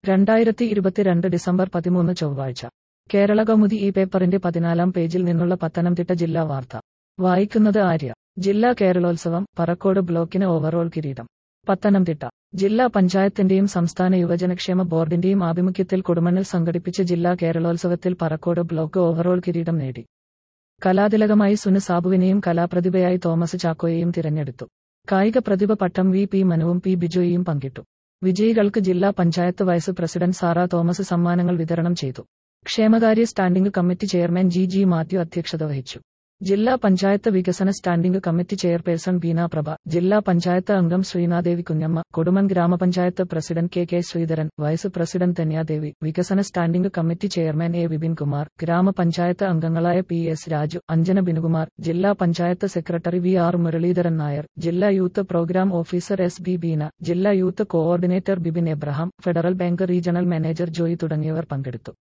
രണ്ടായിരത്തി ഇരുപത്തിരണ്ട് ഡിസംബർ പതിമൂന്ന് ചൊവ്വാഴ്ച കേരള കൗമുദി ഈ പേപ്പറിന്റെ പതിനാലാം പേജിൽ നിന്നുള്ള പത്തനംതിട്ട ജില്ലാ വാർത്ത വായിക്കുന്നത് ആര്യ ജില്ലാ കേരളോത്സവം പറക്കോട് ബ്ലോക്കിന് ഓവറോൾ കിരീടം പത്തനംതിട്ട ജില്ലാ പഞ്ചായത്തിന്റെയും സംസ്ഥാന യുവജനക്ഷേമ ബോർഡിന്റെയും ആഭിമുഖ്യത്തിൽ കൊടുമണ്ണിൽ സംഘടിപ്പിച്ച ജില്ലാ കേരളോത്സവത്തിൽ പറക്കോട് ബ്ലോക്ക് ഓവറോൾ കിരീടം നേടി കലാതിലകമായി സുന് സാബുവിനെയും കലാപ്രതിഭയായി തോമസ് ചാക്കോയെയും തിരഞ്ഞെടുത്തു കായിക പ്രതിഭ പട്ടം വി പി മനുവും പി ബിജോയും പങ്കിട്ടു വിജയികൾക്ക് ജില്ലാ panchayat vice president Sara Thomas സമ്മാനങ്ങൾ വിതരണം ചെയ്തു ക്ഷേമകാര്യ standing committee chairman G G Mathew അധ്യക്ഷത വഹിച്ചു ജില്ലാ പഞ്ചായത്ത് വികസന standing committee chairperson Beena Prabha ജില്ലാ പഞ്ചായത്ത് അംഗം ശ്രീനാദേവി കുഞ്ഞമ്മ കൊടുമൺ ഗ്രാമപഞ്ചായത്ത് president K K Sreedharan vice president Dhanyadevi വികസന standing committee chairman A Vipin Kumar ഗ്രാമപഞ്ചായത്ത് അംഗങ്ങളായ പി എസ് രാജു അഞ്ജന ബിനുകുമാർ ജില്ലാ panchayat secretary V R Muraleedharan Nair ജില്ലാ youth program officer S B Beena ജില്ലാ youth coordinator Bibin Abraham federal bank regional manager Joy തുടങ്ങിയവർ പങ്കെടുത്തു